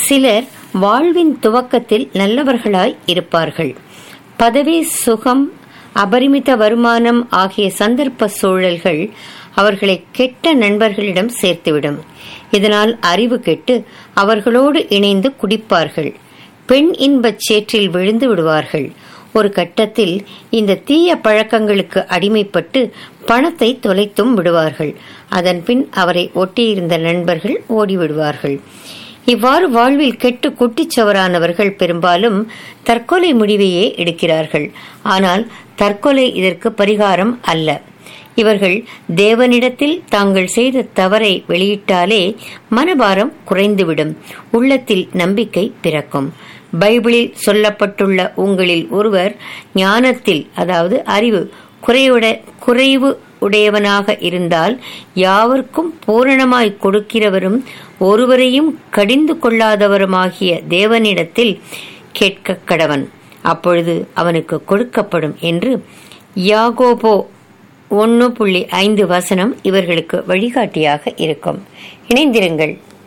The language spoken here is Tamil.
சிலர் வாழ்வின் துவக்கத்தில் நல்லவர்களாய் இருப்பார்கள் பதவி சுகம் அபரிமித வருமானம் ஆகிய சந்தர்ப்ப சூழல்கள் அவர்களை கெட்ட நண்பர்களிடம் சேர்த்துவிடும் இதனால் அறிவு கெட்டு அவர்களோடு இணைந்து குடிப்பார்கள் பெண் இன்பச் சேற்றில் விழுந்து விடுவார்கள் ஒரு கட்டத்தில் இந்த தீய பழக்கங்களுக்கு அடிமைப்பட்டு பணத்தை தொலைத்தும் விடுவார்கள் அதன்பின் அவரை ஒட்டியிருந்த நண்பர்கள் ஓடிவிடுவார்கள் இவ்வாறு வாழ்வில் கெட்டு குட்டிச்சவரானவர்கள் பெரும்பாலும் தற்கொலை முடிவையே எடுக்கிறார்கள் ஆனால் தற்கொலை இதற்கு பரிகாரம் அல்ல இவர்கள் தேவனிடத்தில் தாங்கள் செய்த தவறை வெளியிட்டாலே மனபாரம் குறைந்துவிடும் உள்ளத்தில் நம்பிக்கை பிறக்கும் பைபிளில் சொல்லப்பட்டுள்ள உங்களில் ஒருவர் ஞானத்தில் அதாவது அறிவு குறைவுட குறைவு உடையவனாக இருந்தால் யாவர்க்கும் பூரணமாய் கொடுக்கிறவரும் ஒருவரையும் கடிந்து கொள்ளாதவருமாகிய தேவனிடத்தில் கேட்க கடவன் அப்பொழுது அவனுக்கு கொடுக்கப்படும் என்று யாகோபோ ஒன்று புள்ளி ஐந்து வசனம் இவர்களுக்கு வழிகாட்டியாக இருக்கும் இணைந்திருங்கள்